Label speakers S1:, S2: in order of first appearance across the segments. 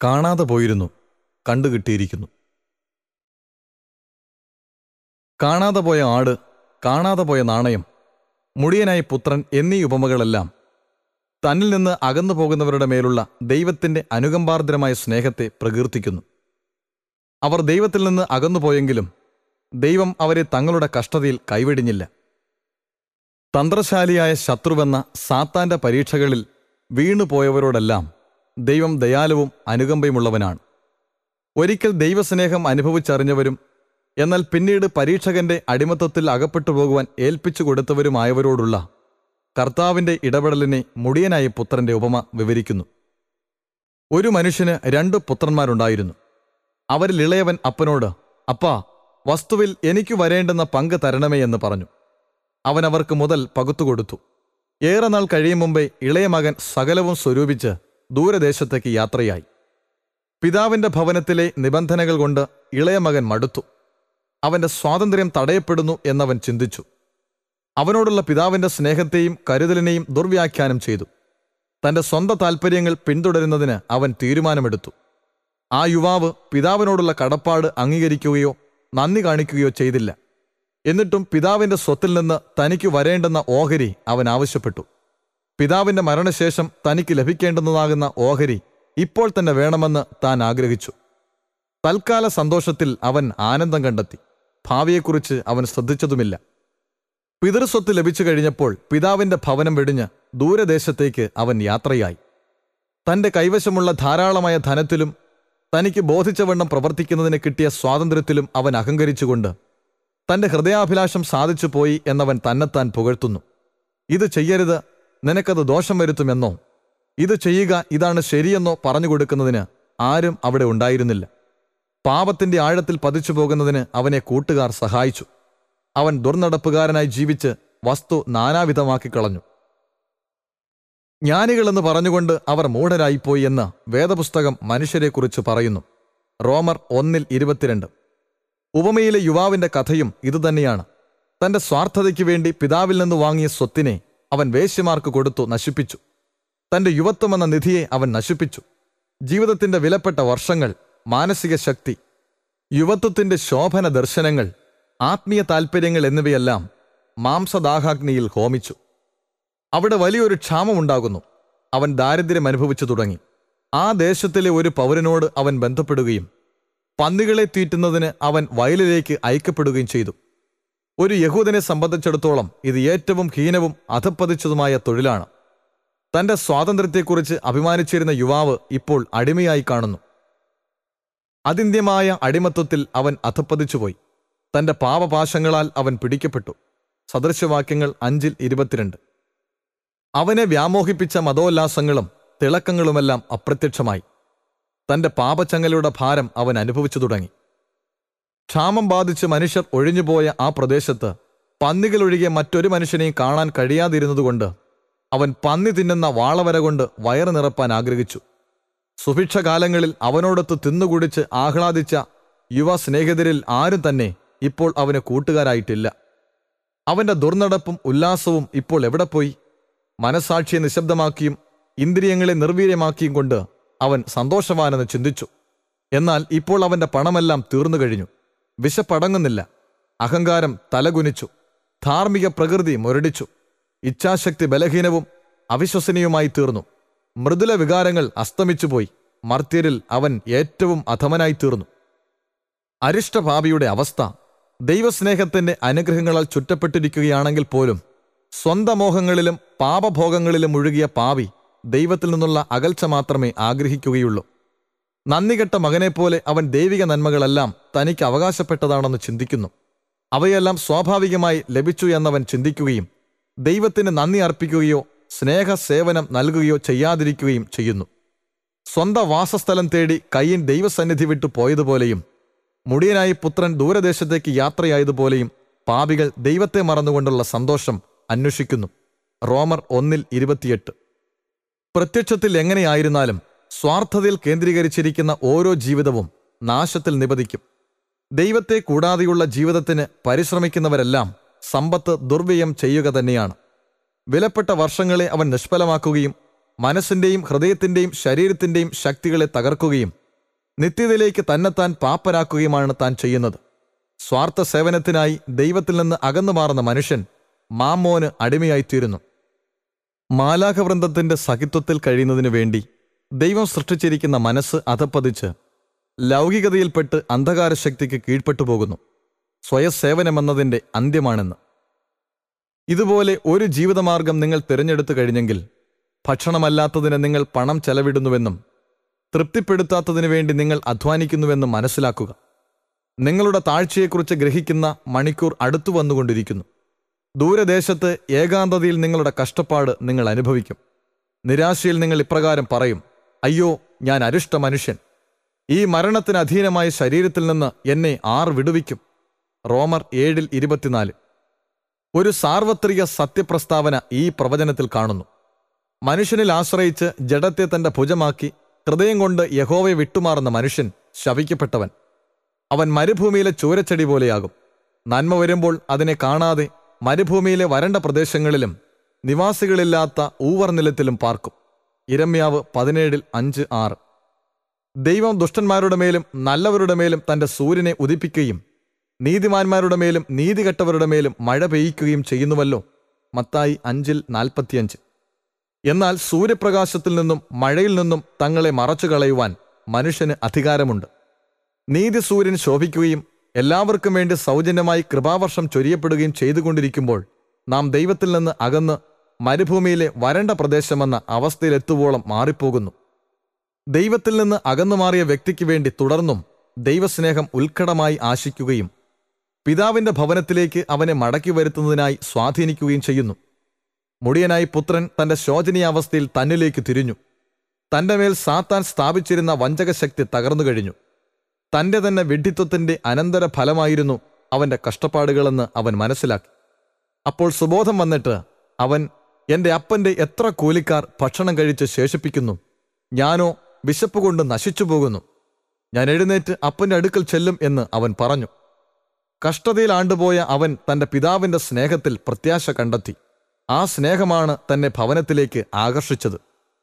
S1: കാണാതെ പോയിരുന്നു കണ്ടുകിട്ടിയിരിക്കുന്നു കാണാതെ പോയ ആട് കാണാതെ പോയ നാണയം മുടിയനായ പുത്രൻ എന്നീ ഉപമകളെല്ലാം തന്നിൽ നിന്ന് അകന്നു പോകുന്നവരുടെ മേലുള്ള ദൈവത്തിന്റെ അനുകമ്പാർദ്രമായ സ്നേഹത്തെ പ്രകീർത്തിക്കുന്നു അവർ ദൈവത്തിൽ നിന്ന് അകന്നുപോയെങ്കിലും ദൈവം അവരെ തങ്ങളുടെ കഷ്ടതയിൽ കൈവെടിഞ്ഞില്ല തന്ത്രശാലിയായ ശത്രുവെന്ന സാത്താന്റെ പരീക്ഷകളിൽ വീണുപോയവരോടെല്ലാം ദൈവം ദയാലുവും അനുകമ്പയുമുള്ളവനാണ് ഒരിക്കൽ ദൈവസ്നേഹം അനുഭവിച്ചറിഞ്ഞവരും എന്നാൽ പിന്നീട് പരീക്ഷകന്റെ അടിമത്തത്തിൽ അകപ്പെട്ടു പോകുവാൻ ഏൽപ്പിച്ചു കൊടുത്തവരുമായവരോടുള്ള കർത്താവിന്റെ ഇടപെടലിനെ മുടിയനായ പുത്രന്റെ ഉപമ വിവരിക്കുന്നു ഒരു മനുഷ്യന് രണ്ട് പുത്രന്മാരുണ്ടായിരുന്നു അവരിൽ ഇളയവൻ അപ്പനോട് അപ്പാ വസ്തുവിൽ എനിക്ക് വരേണ്ടുന്ന പങ്ക് തരണമേ എന്ന് പറഞ്ഞു അവൻ അവർക്ക് മുതൽ പകുത്തുകൊടുത്തു ഏറെ നാൾ കഴിയും മുമ്പേ ഇളയ മകൻ സകലവും സ്വരൂപിച്ച് ദൂരദേശത്തേക്ക് യാത്രയായി പിതാവിന്റെ ഭവനത്തിലെ നിബന്ധനകൾ കൊണ്ട് ഇളയ മകൻ മടുത്തു അവന്റെ സ്വാതന്ത്ര്യം തടയപ്പെടുന്നു എന്നവൻ ചിന്തിച്ചു അവനോടുള്ള പിതാവിന്റെ സ്നേഹത്തെയും കരുതലിനെയും ദുർവ്യാഖ്യാനം ചെയ്തു തന്റെ സ്വന്തം താൽപ്പര്യങ്ങൾ പിന്തുടരുന്നതിന് അവൻ തീരുമാനമെടുത്തു ആ യുവാവ് പിതാവിനോടുള്ള കടപ്പാട് അംഗീകരിക്കുകയോ നന്ദി കാണിക്കുകയോ ചെയ്തില്ല എന്നിട്ടും പിതാവിന്റെ സ്വത്തിൽ നിന്ന് തനിക്ക് വരേണ്ടുന്ന ഓഹരി അവൻ ആവശ്യപ്പെട്ടു പിതാവിന്റെ മരണശേഷം തനിക്ക് ലഭിക്കേണ്ടുന്നതാകുന്ന ഓഹരി ഇപ്പോൾ തന്നെ വേണമെന്ന് താൻ ആഗ്രഹിച്ചു തൽക്കാല സന്തോഷത്തിൽ അവൻ ആനന്ദം കണ്ടെത്തി ഭാവിയെക്കുറിച്ച് അവൻ ശ്രദ്ധിച്ചതുമില്ല പിതൃസ്വത്ത് ലഭിച്ചു കഴിഞ്ഞപ്പോൾ പിതാവിന്റെ ഭവനം വെടിഞ്ഞ് ദൂരദേശത്തേക്ക് അവൻ യാത്രയായി തന്റെ കൈവശമുള്ള ധാരാളമായ ധനത്തിലും തനിക്ക് ബോധിച്ചവണ്ണം പ്രവർത്തിക്കുന്നതിന് കിട്ടിയ സ്വാതന്ത്ര്യത്തിലും അവൻ അഹങ്കരിച്ചുകൊണ്ട് തന്റെ ഹൃദയാഭിലാഷം സാധിച്ചു പോയി എന്നവൻ തന്നെത്താൻ പുകഴ്ത്തുന്നു ഇത് ചെയ്യരുത് നിനക്കത് ദോഷം വരുത്തുമെന്നോ ഇത് ചെയ്യുക ഇതാണ് ശരിയെന്നോ പറഞ്ഞു കൊടുക്കുന്നതിന് ആരും അവിടെ ഉണ്ടായിരുന്നില്ല പാപത്തിന്റെ ആഴത്തിൽ പതിച്ചു പോകുന്നതിന് അവനെ കൂട്ടുകാർ സഹായിച്ചു അവൻ ദുർനടപ്പുകാരനായി ജീവിച്ച് വസ്തു നാനാവിധമാക്കി കളഞ്ഞു ജ്ഞാനികളെന്ന് പറഞ്ഞുകൊണ്ട് അവർ മൂഢരായിപ്പോയി എന്ന് വേദപുസ്തകം മനുഷ്യരെക്കുറിച്ച് പറയുന്നു റോമർ ഒന്നിൽ ഇരുപത്തിരണ്ട് ഉപമയിലെ യുവാവിന്റെ കഥയും ഇതുതന്നെയാണ് തന്റെ സ്വാർത്ഥതയ്ക്ക് വേണ്ടി പിതാവിൽ നിന്ന് വാങ്ങിയ സ്വത്തിനെ അവൻ വേശ്യമാർക്ക് കൊടുത്തു നശിപ്പിച്ചു തന്റെ യുവത്വമെന്ന നിധിയെ അവൻ നശിപ്പിച്ചു ജീവിതത്തിന്റെ വിലപ്പെട്ട വർഷങ്ങൾ മാനസിക ശക്തി യുവത്വത്തിന്റെ ശോഭന ദർശനങ്ങൾ ആത്മീയ താൽപ്പര്യങ്ങൾ എന്നിവയെല്ലാം മാംസദാഹാഗ്നിയിൽ ഹോമിച്ചു അവിടെ വലിയൊരു ക്ഷാമമുണ്ടാകുന്നു അവൻ ദാരിദ്ര്യം അനുഭവിച്ചു തുടങ്ങി ആ ദേശത്തിലെ ഒരു പൗരനോട് അവൻ ബന്ധപ്പെടുകയും പന്നികളെ തീറ്റുന്നതിന് അവൻ വയലിലേക്ക് അയക്കപ്പെടുകയും ചെയ്തു ഒരു യഹൂദനെ സംബന്ധിച്ചിടത്തോളം ഇത് ഏറ്റവും ഹീനവും അധപ്പതിച്ചതുമായ തൊഴിലാണ് തന്റെ സ്വാതന്ത്ര്യത്തെക്കുറിച്ച് അഭിമാനിച്ചിരുന്ന യുവാവ് ഇപ്പോൾ അടിമയായി കാണുന്നു അതിന്ത്യമായ അടിമത്വത്തിൽ അവൻ അധപ്പതിച്ചുപോയി തന്റെ പാപപാശങ്ങളാൽ അവൻ പിടിക്കപ്പെട്ടു സദൃശവാക്യങ്ങൾ അഞ്ചിൽ ഇരുപത്തിരണ്ട് അവനെ വ്യാമോഹിപ്പിച്ച മതോല്ലാസങ്ങളും തിളക്കങ്ങളുമെല്ലാം അപ്രത്യക്ഷമായി തന്റെ പാപച്ചങ്ങലയുടെ ഭാരം അവൻ അനുഭവിച്ചു തുടങ്ങി ക്ഷാമം ബാധിച്ച് മനുഷ്യർ ഒഴിഞ്ഞുപോയ ആ പ്രദേശത്ത് പന്നികളൊഴികെ മറ്റൊരു മനുഷ്യനെയും കാണാൻ കഴിയാതിരുന്നതുകൊണ്ട് അവൻ പന്നി തിന്നുന്ന വാളവര കൊണ്ട് വയറ് നിറപ്പാൻ ആഗ്രഹിച്ചു സുഭിക്ഷകാലങ്ങളിൽ അവനോടൊത്ത് തിന്നുകുടിച്ച് ആഹ്ലാദിച്ച യുവ സ്നേഹിതരിൽ ആരും തന്നെ ഇപ്പോൾ അവന് കൂട്ടുകാരായിട്ടില്ല അവന്റെ ദുർനടപ്പും ഉല്ലാസവും ഇപ്പോൾ എവിടെ പോയി മനസാക്ഷിയെ നിശബ്ദമാക്കിയും ഇന്ദ്രിയങ്ങളെ നിർവീര്യമാക്കിയും കൊണ്ട് അവൻ സന്തോഷവാനെന്ന് ചിന്തിച്ചു എന്നാൽ ഇപ്പോൾ അവന്റെ പണമെല്ലാം തീർന്നു കഴിഞ്ഞു വിശപ്പടങ്ങുന്നില്ല അഹങ്കാരം തലകുനിച്ചു ധാർമ്മിക പ്രകൃതി മുരടിച്ചു ഇച്ഛാശക്തി ബലഹീനവും അവിശ്വസനീയവുമായി തീർന്നു മൃദുല വികാരങ്ങൾ അസ്തമിച്ചുപോയി മർത്യരിൽ അവൻ ഏറ്റവും അധമനായി തീർന്നു അരിഷ്ടഭാവിയുടെ അവസ്ഥ ദൈവസ്നേഹത്തിന്റെ അനുഗ്രഹങ്ങളാൽ ചുറ്റപ്പെട്ടിരിക്കുകയാണെങ്കിൽ പോലും സ്വന്തം മോഹങ്ങളിലും പാപഭോഗങ്ങളിലും മുഴുകിയ പാവി ദൈവത്തിൽ നിന്നുള്ള അകൽച്ച മാത്രമേ ആഗ്രഹിക്കുകയുള്ളൂ നന്ദികെട്ട മകനെപ്പോലെ അവൻ ദൈവിക നന്മകളെല്ലാം തനിക്ക് അവകാശപ്പെട്ടതാണെന്ന് ചിന്തിക്കുന്നു അവയെല്ലാം സ്വാഭാവികമായി ലഭിച്ചു എന്നവൻ ചിന്തിക്കുകയും ദൈവത്തിന് നന്ദി അർപ്പിക്കുകയോ സ്നേഹ സേവനം നൽകുകയോ ചെയ്യാതിരിക്കുകയും ചെയ്യുന്നു സ്വന്തം വാസസ്ഥലം തേടി കയ്യൻ ദൈവസന്നിധി വിട്ടു പോയതുപോലെയും മുടിയനായി പുത്രൻ ദൂരദേശത്തേക്ക് യാത്രയായതുപോലെയും പാപികൾ ദൈവത്തെ മറന്നുകൊണ്ടുള്ള സന്തോഷം അന്വേഷിക്കുന്നു റോമർ ഒന്നിൽ ഇരുപത്തിയെട്ട് പ്രത്യക്ഷത്തിൽ എങ്ങനെയായിരുന്നാലും സ്വാർത്ഥതയിൽ കേന്ദ്രീകരിച്ചിരിക്കുന്ന ഓരോ ജീവിതവും നാശത്തിൽ നിപതിക്കും ദൈവത്തെ കൂടാതെയുള്ള ജീവിതത്തിന് പരിശ്രമിക്കുന്നവരെല്ലാം സമ്പത്ത് ദുർവ്യയം ചെയ്യുക തന്നെയാണ് വിലപ്പെട്ട വർഷങ്ങളെ അവൻ നിഷ്ഫലമാക്കുകയും മനസ്സിന്റെയും ഹൃദയത്തിന്റെയും ശരീരത്തിന്റെയും ശക്തികളെ തകർക്കുകയും നിത്യതയിലേക്ക് തന്നെത്താൻ പാപ്പരാക്കുകയുമാണ് താൻ ചെയ്യുന്നത് സ്വാർത്ഥ സേവനത്തിനായി ദൈവത്തിൽ നിന്ന് അകന്നു മാറുന്ന മനുഷ്യൻ മാമോന് അടിമയായിത്തീരുന്നു മാലാഖവൃന്ദത്തിന്റെ സഹിത്വത്തിൽ കഴിയുന്നതിനു വേണ്ടി ദൈവം സൃഷ്ടിച്ചിരിക്കുന്ന മനസ്സ് അധപ്പതിച്ച് ലൗകികതയിൽപ്പെട്ട് അന്ധകാരശക്തിക്ക് കീഴ്പ്പെട്ടു പോകുന്നു സ്വയസേവനമെന്നതിൻ്റെ അന്ത്യമാണെന്ന് ഇതുപോലെ ഒരു ജീവിതമാർഗം നിങ്ങൾ തിരഞ്ഞെടുത്തു കഴിഞ്ഞെങ്കിൽ ഭക്ഷണമല്ലാത്തതിന് നിങ്ങൾ പണം ചെലവിടുന്നുവെന്നും തൃപ്തിപ്പെടുത്താത്തതിനു വേണ്ടി നിങ്ങൾ അധ്വാനിക്കുന്നുവെന്നും മനസ്സിലാക്കുക നിങ്ങളുടെ താഴ്ചയെക്കുറിച്ച് ഗ്രഹിക്കുന്ന മണിക്കൂർ അടുത്തു വന്നുകൊണ്ടിരിക്കുന്നു ദൂരദേശത്ത് ഏകാന്തതയിൽ നിങ്ങളുടെ കഷ്ടപ്പാട് നിങ്ങൾ അനുഭവിക്കും നിരാശയിൽ നിങ്ങൾ ഇപ്രകാരം പറയും അയ്യോ ഞാൻ അരിഷ്ട മനുഷ്യൻ ഈ മരണത്തിന് അധീനമായ ശരീരത്തിൽ നിന്ന് എന്നെ ആർ വിടുവിക്കും റോമർ ഏഴിൽ ഇരുപത്തിനാല് ഒരു സാർവത്രിക സത്യപ്രസ്താവന ഈ പ്രവചനത്തിൽ കാണുന്നു മനുഷ്യനിൽ ആശ്രയിച്ച് ജഡത്തെ തന്റെ ഭുജമാക്കി ഹൃദയം കൊണ്ട് യഹോവയെ വിട്ടുമാറുന്ന മനുഷ്യൻ ശവിക്കപ്പെട്ടവൻ അവൻ മരുഭൂമിയിലെ ചൂരച്ചെടി പോലെയാകും നന്മ വരുമ്പോൾ അതിനെ കാണാതെ മരുഭൂമിയിലെ വരണ്ട പ്രദേശങ്ങളിലും നിവാസികളില്ലാത്ത ഊവർ നിലത്തിലും പാർക്കും ഇരമ്യാവ് പതിനേഴിൽ അഞ്ച് ആറ് ദൈവം ദുഷ്ടന്മാരുടെ മേലും നല്ലവരുടെ മേലും തന്റെ സൂര്യനെ ഉദിപ്പിക്കുകയും നീതിമാന്മാരുടെ മേലും നീതികെട്ടവരുടെ മേലും മഴ പെയ്യിക്കുകയും ചെയ്യുന്നുവല്ലോ മത്തായി അഞ്ചിൽ നാൽപ്പത്തിയഞ്ച് എന്നാൽ സൂര്യപ്രകാശത്തിൽ നിന്നും മഴയിൽ നിന്നും തങ്ങളെ മറച്ചു കളയുവാൻ മനുഷ്യന് അധികാരമുണ്ട് നീതി സൂര്യൻ ശോഭിക്കുകയും എല്ലാവർക്കും വേണ്ടി സൗജന്യമായി കൃപാവർഷം ചൊരിയപ്പെടുകയും ചെയ്തുകൊണ്ടിരിക്കുമ്പോൾ നാം ദൈവത്തിൽ നിന്ന് അകന്ന് മരുഭൂമിയിലെ വരണ്ട പ്രദേശമെന്ന അവസ്ഥയിലെത്തുവോളം മാറിപ്പോകുന്നു ദൈവത്തിൽ നിന്ന് അകന്നു മാറിയ വ്യക്തിക്ക് വേണ്ടി തുടർന്നും ദൈവസ്നേഹം ഉത്കടമായി ആശിക്കുകയും പിതാവിന്റെ ഭവനത്തിലേക്ക് അവനെ മടക്കി വരുത്തുന്നതിനായി സ്വാധീനിക്കുകയും ചെയ്യുന്നു മുടിയനായി പുത്രൻ തന്റെ ശോചനീയാവസ്ഥയിൽ തന്നിലേക്ക് തിരിഞ്ഞു തന്റെ മേൽ സാത്താൻ സ്ഥാപിച്ചിരുന്ന വഞ്ചകശക്തി തകർന്നു കഴിഞ്ഞു തന്റെ തന്നെ വിഡ്ഢിത്വത്തിന്റെ അനന്തര ഫലമായിരുന്നു അവന്റെ കഷ്ടപ്പാടുകളെന്ന് അവൻ മനസ്സിലാക്കി അപ്പോൾ സുബോധം വന്നിട്ട് അവൻ എന്റെ അപ്പന്റെ എത്ര കൂലിക്കാർ ഭക്ഷണം കഴിച്ച് ശേഷിപ്പിക്കുന്നു ഞാനോ വിശപ്പ് കൊണ്ട് നശിച്ചു പോകുന്നു ഞാൻ എഴുന്നേറ്റ് അപ്പന്റെ അടുക്കൽ ചെല്ലും എന്ന് അവൻ പറഞ്ഞു കഷ്ടതയിൽ ആണ്ടുപോയ അവൻ തന്റെ പിതാവിന്റെ സ്നേഹത്തിൽ പ്രത്യാശ കണ്ടെത്തി ആ സ്നേഹമാണ് തന്നെ ഭവനത്തിലേക്ക് ആകർഷിച്ചത്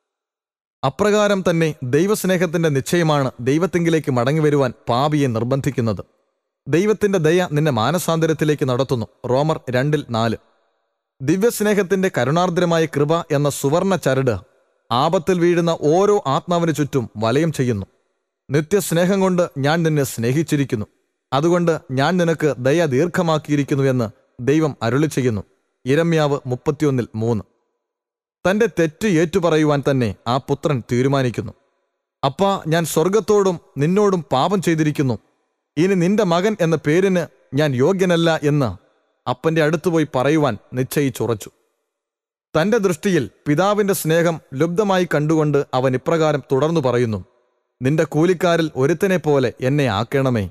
S1: അപ്രകാരം തന്നെ ദൈവസ്നേഹത്തിന്റെ നിശ്ചയമാണ് ദൈവത്തെങ്കിലേക്ക് മടങ്ങിവരുവാൻ പാപിയെ നിർബന്ധിക്കുന്നത് ദൈവത്തിന്റെ ദയ നിന്നെ മാനസാന്തരത്തിലേക്ക് നടത്തുന്നു റോമർ രണ്ടിൽ നാല് ദിവ്യസ്നേഹത്തിന്റെ കരുണാർദ്രമായ കൃപ എന്ന സുവർണ ചരട് ആപത്തിൽ വീഴുന്ന ഓരോ ആത്മാവിന് ചുറ്റും വലയം ചെയ്യുന്നു നിത്യസ്നേഹം കൊണ്ട് ഞാൻ നിന്നെ സ്നേഹിച്ചിരിക്കുന്നു അതുകൊണ്ട് ഞാൻ നിനക്ക് ദയ ദീർഘമാക്കിയിരിക്കുന്നുവെന്ന് ദൈവം അരുളി ചെയ്യുന്നു ഇരമ്യാവ് മുപ്പത്തിയൊന്നിൽ മൂന്ന് തന്റെ തെറ്റ് ഏറ്റുപറയുവാൻ തന്നെ ആ പുത്രൻ തീരുമാനിക്കുന്നു അപ്പാ ഞാൻ സ്വർഗത്തോടും നിന്നോടും പാപം ചെയ്തിരിക്കുന്നു ഇനി നിന്റെ മകൻ എന്ന പേരിന് ഞാൻ യോഗ്യനല്ല എന്ന് അപ്പന്റെ അടുത്തുപോയി പറയുവാൻ നിശ്ചയിച്ചുറച്ചു തന്റെ ദൃഷ്ടിയിൽ പിതാവിന്റെ സ്നേഹം ലുബ്ധമായി കണ്ടുകൊണ്ട് അവൻ ഇപ്രകാരം തുടർന്നു പറയുന്നു നിന്റെ കൂലിക്കാരിൽ ഒരുത്തനെ പോലെ എന്നെ ആക്കണമേ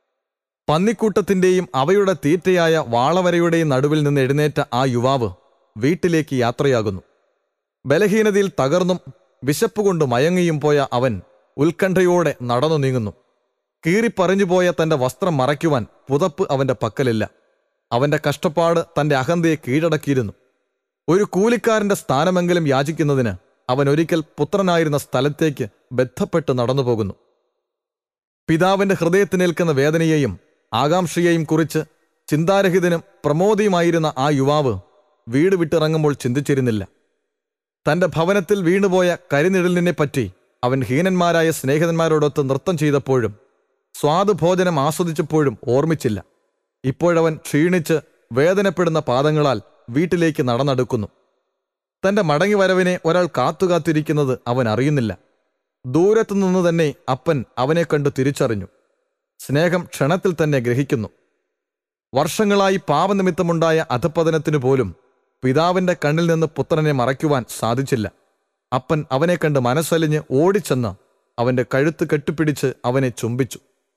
S1: പന്നിക്കൂട്ടത്തിന്റെയും അവയുടെ തീറ്റയായ വാളവരയുടെയും നടുവിൽ നിന്ന് എഴുന്നേറ്റ ആ യുവാവ് വീട്ടിലേക്ക് യാത്രയാകുന്നു ബലഹീനതയിൽ തകർന്നും വിശപ്പുകൊണ്ട് മയങ്ങിയും പോയ അവൻ ഉത്കണ്ഠയോടെ നടന്നു നീങ്ങുന്നു കീറിപ്പറിഞ്ഞുപോയ തന്റെ വസ്ത്രം മറയ്ക്കുവാൻ പുതപ്പ് അവന്റെ പക്കലില്ല അവന്റെ കഷ്ടപ്പാട് തന്റെ അഹന്തയെ കീഴടക്കിയിരുന്നു ഒരു കൂലിക്കാരന്റെ സ്ഥാനമെങ്കിലും യാചിക്കുന്നതിന് അവൻ ഒരിക്കൽ പുത്രനായിരുന്ന സ്ഥലത്തേക്ക് ബന്ധപ്പെട്ട് നടന്നു പോകുന്നു പിതാവിന്റെ ഹൃദയത്തിനേൽക്കുന്ന വേദനയെയും ആകാംക്ഷയെയും കുറിച്ച് ചിന്താരഹിതനും പ്രമോദിയുമായിരുന്ന ആ യുവാവ് വീട് വിട്ടിറങ്ങുമ്പോൾ ചിന്തിച്ചിരുന്നില്ല തന്റെ ഭവനത്തിൽ വീണുപോയ കരിനിഴലിനെ പറ്റി അവൻ ഹീനന്മാരായ സ്നേഹിതന്മാരോടൊത്ത് നൃത്തം ചെയ്തപ്പോഴും സ്വാദുഭോജനം ആസ്വദിച്ചപ്പോഴും ഓർമ്മിച്ചില്ല ഇപ്പോഴവൻ ക്ഷീണിച്ച് വേദനപ്പെടുന്ന പാദങ്ങളാൽ വീട്ടിലേക്ക് നടന്നെടുക്കുന്നു തന്റെ മടങ്ങിവരവിനെ ഒരാൾ കാത്തുകാത്തിരിക്കുന്നത് അവൻ അറിയുന്നില്ല ദൂരത്തുനിന്ന് തന്നെ അപ്പൻ അവനെ കണ്ടു തിരിച്ചറിഞ്ഞു സ്നേഹം ക്ഷണത്തിൽ തന്നെ ഗ്രഹിക്കുന്നു വർഷങ്ങളായി പാപനിമിത്തമുണ്ടായ അധപ്പതനത്തിനു പോലും പിതാവിന്റെ കണ്ണിൽ നിന്ന് പുത്രനെ മറയ്ക്കുവാൻ സാധിച്ചില്ല അപ്പൻ അവനെ കണ്ട് മനസ്സലിഞ്ഞ് ഓടിച്ചെന്ന് അവന്റെ കഴുത്ത് കെട്ടിപ്പിടിച്ച് അവനെ ചുംബിച്ചു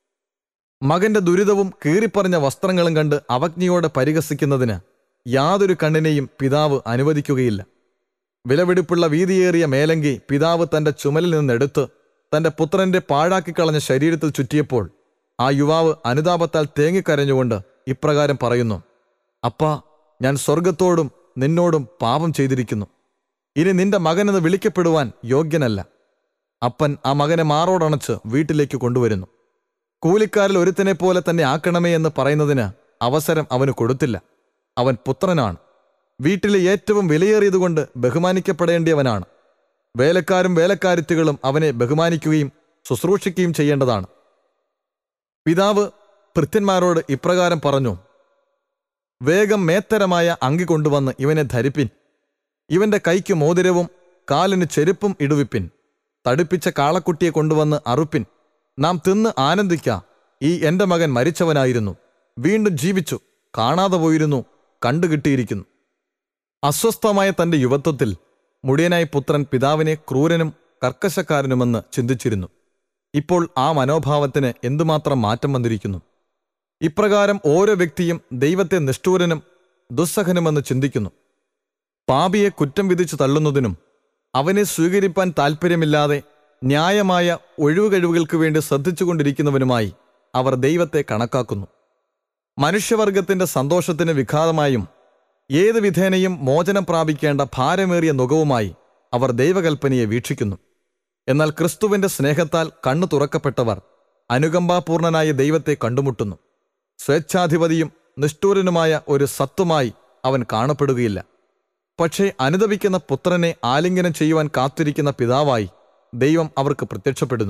S1: മകന്റെ ദുരിതവും കീറിപ്പറഞ്ഞ വസ്ത്രങ്ങളും കണ്ട് അവജ്ഞയോടെ പരിഹസിക്കുന്നതിന് യാതൊരു കണ്ണിനെയും പിതാവ് അനുവദിക്കുകയില്ല വിലപിടിപ്പുള്ള വീതിയേറിയ മേലങ്കി പിതാവ് തന്റെ ചുമലിൽ നിന്നെടുത്ത് തന്റെ പുത്രന്റെ പാഴാക്കിക്കളഞ്ഞ ശരീരത്തിൽ ചുറ്റിയപ്പോൾ ആ യുവാവ് അനുതാപത്താൽ തേങ്ങിക്കരഞ്ഞുകൊണ്ട് ഇപ്രകാരം പറയുന്നു അപ്പാ ഞാൻ സ്വർഗത്തോടും നിന്നോടും പാപം ചെയ്തിരിക്കുന്നു ഇനി നിന്റെ മകനെന്ന് വിളിക്കപ്പെടുവാൻ യോഗ്യനല്ല അപ്പൻ ആ മകനെ മാറോടണച്ച് വീട്ടിലേക്ക് കൊണ്ടുവരുന്നു കൂലിക്കാരിൽ ഒരുത്തനെ പോലെ തന്നെ ആക്കണമേ എന്ന് പറയുന്നതിന് അവസരം അവന് കൊടുത്തില്ല അവൻ പുത്രനാണ് വീട്ടിലെ ഏറ്റവും വിലയേറിയതുകൊണ്ട് ബഹുമാനിക്കപ്പെടേണ്ടിയവനാണ് വേലക്കാരും വേലക്കാരിത്തുകളും അവനെ ബഹുമാനിക്കുകയും ശുശ്രൂഷിക്കുകയും ചെയ്യേണ്ടതാണ് പിതാവ് ഭൃത്യന്മാരോട് ഇപ്രകാരം പറഞ്ഞു വേഗം മേത്തരമായ അങ്കി കൊണ്ടുവന്ന് ഇവനെ ധരിപ്പിൻ ഇവന്റെ കൈക്ക് മോതിരവും കാലിന് ചെരുപ്പും ഇടുവിപ്പിൻ തടുപ്പിച്ച കാളക്കുട്ടിയെ കൊണ്ടുവന്ന് അറുപ്പിൻ നാം തിന്ന് ആനന്ദിക്ക ഈ എന്റെ മകൻ മരിച്ചവനായിരുന്നു വീണ്ടും ജീവിച്ചു കാണാതെ പോയിരുന്നു കണ്ടുകിട്ടിയിരിക്കുന്നു അസ്വസ്ഥമായ തന്റെ യുവത്വത്തിൽ മുടിയനായ പുത്രൻ പിതാവിനെ ക്രൂരനും കർക്കശക്കാരനുമെന്ന് ചിന്തിച്ചിരുന്നു ഇപ്പോൾ ആ മനോഭാവത്തിന് എന്തുമാത്രം മാറ്റം വന്നിരിക്കുന്നു ഇപ്രകാരം ഓരോ വ്യക്തിയും ദൈവത്തെ നിഷ്ഠൂരനും ദുസ്സഹനുമെന്ന് ചിന്തിക്കുന്നു പാപിയെ കുറ്റം വിധിച്ചു തള്ളുന്നതിനും അവനെ സ്വീകരിപ്പാൻ താൽപ്പര്യമില്ലാതെ ന്യായമായ ഒഴിവുകഴിവുകൾക്ക് വേണ്ടി ശ്രദ്ധിച്ചുകൊണ്ടിരിക്കുന്നവനുമായി അവർ ദൈവത്തെ കണക്കാക്കുന്നു മനുഷ്യവർഗത്തിന്റെ സന്തോഷത്തിന് വിഘാതമായും ഏത് വിധേനയും മോചനം പ്രാപിക്കേണ്ട ഭാരമേറിയ നുകവുമായി അവർ ദൈവകൽപ്പനയെ വീക്ഷിക്കുന്നു എന്നാൽ ക്രിസ്തുവിന്റെ സ്നേഹത്താൽ കണ്ണു തുറക്കപ്പെട്ടവർ അനുകമ്പാപൂർണനായ ദൈവത്തെ കണ്ടുമുട്ടുന്നു സ്വേച്ഛാധിപതിയും നിഷ്ഠൂരനുമായ ഒരു സത്വമായി അവൻ കാണപ്പെടുകയില്ല പക്ഷേ അനുദപിക്കുന്ന പുത്രനെ ആലിംഗനം ചെയ്യുവാൻ കാത്തിരിക്കുന്ന പിതാവായി ദൈവം അവർക്ക് പ്രത്യക്ഷപ്പെടുന്നു